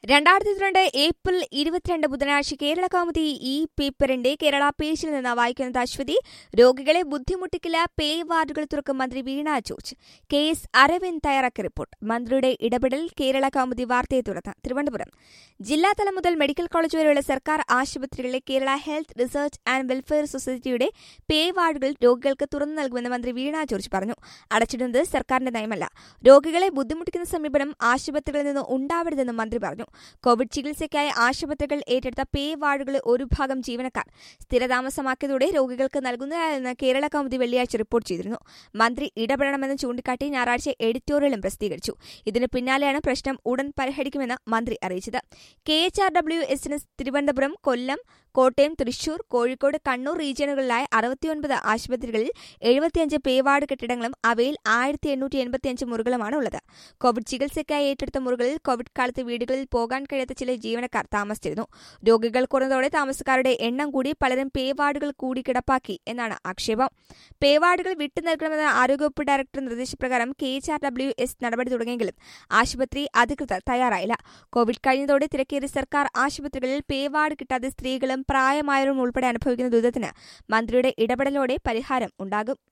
രണ്ടായിരത്തി ഇരുപത്തിരണ്ട് ഏപ്രിൽ ഇരുപത്തിരണ്ട് ബുധനാഴ്ച കേരള കൗമുദി ഈ പേപ്പറിന്റെ കേരള പേജിൽ നിന്ന് വായിക്കുന്നത് അശ്വതി രോഗികളെ ബുദ്ധിമുട്ടിക്കില്ല പേ വാർഡുകൾ തുറക്കും മന്ത്രി Veena George K S Aravind തയ്യാറാക്കിയ റിപ്പോർട്ട് മന്ത്രിയുടെ ഇടപെടൽ കേരള കൗമുദി വാർത്തയെ തുടർന്ന് തിരുവനന്തപുരം ജില്ലാതലം മുതൽ മെഡിക്കൽ കോളേജ് വരെയുള്ള സർക്കാർ ആശുപത്രികളിലെ Kerala health research and welfare സൊസൈറ്റിയുടെ പേ വാർഡുകൾ രോഗികൾക്ക് തുറന്നു നൽകുമെന്ന് മന്ത്രി വീണ ജോർജ് പറഞ്ഞു അടച്ചിടുന്നത് സർക്കാരിന്റെ നയമല്ല രോഗികളെ ബുദ്ധിമുട്ടിക്കുന്ന സമീപനം ആശുപത്രികളിൽ നിന്ന് ഉണ്ടാവരുതെന്നും മന്ത്രി പറഞ്ഞു കോവിഡ് ചികിത്സയ്ക്കായി ആശുപത്രികൾ ഏറ്റെടുത്ത പേ വാർഡുകളിൽ ഒരു ഭാഗം ജീവനക്കാർ സ്ഥിരതാമസമാക്കിയതോടെ രോഗികൾക്ക് നൽകുന്നതായെന്ന് കേരള കൗമുദി വെള്ളിയാഴ്ച റിപ്പോർട്ട് ചെയ്തിരുന്നു മന്ത്രി ഇടപെടണമെന്ന് ചൂണ്ടിക്കാട്ടി ഞായറാഴ്ച എഡിറ്റോറിയലും പ്രസിദ്ധീകരിച്ചു ഇതിന് പിന്നാലെയാണ് പ്രശ്നം ഉടൻ പരിഹരിക്കുമെന്ന് മന്ത്രി അറിയിച്ചത് കെ എച്ച് ആർ ഡബ്ല്യു എസിന് തിരുവനന്തപുരം കൊല്ലം കോട്ടയം തൃശൂർ കോഴിക്കോട് കണ്ണൂർ റീജിയനുകളിലായ അറുപത്തിയൊൻപത് ആശുപത്രികളിൽ എഴുപത്തിയഞ്ച് പേവാർഡ് കെട്ടിടങ്ങളും അവയിൽ ആയിരത്തി എണ്ണൂറ്റി എൺപത്തിയഞ്ച് മുറികളുമാണ് ഉള്ളത് കോവിഡ് ചികിത്സയ്ക്കായി ഏറ്റെടുത്ത മുറികളിൽ കോവിഡ് കാലത്ത് വീടുകളിൽ പോകാൻ കഴിയാത്ത ചില ജീവനക്കാർ താമസിച്ചിരുന്നു രോഗികൾ കുറഞ്ഞതോടെ താമസക്കാരുടെ എണ്ണം കൂടി പലരും പേവാർഡുകൾ കൂടി കിടപ്പാക്കി എന്നാണ് ആക്ഷേപം പേവാർഡുകൾ വിട്ടു നൽകണമെന്ന ആരോഗ്യവകുപ്പ് ഡയറക്ടർ നിർദ്ദേശപ്രകാരം K H R W S നടപടി തുടങ്ങിയെങ്കിലും ആശുപത്രി അധികൃതർ തയ്യാറായില്ല കോവിഡ് കഴിഞ്ഞതോടെ തിരക്കേറിയ സർക്കാർ ആശുപത്രികളിൽ പേവാർഡ് കിട്ടാതെ സ്ത്രീകളും പ്രായമായവരും ഉൾപ്പെടെ അനുഭവിക്കുന്ന ദുരിതത്തിന് മന്ത്രിയുടെ ഇടപെടലോടെ പരിഹാരം ഉണ്ടാകും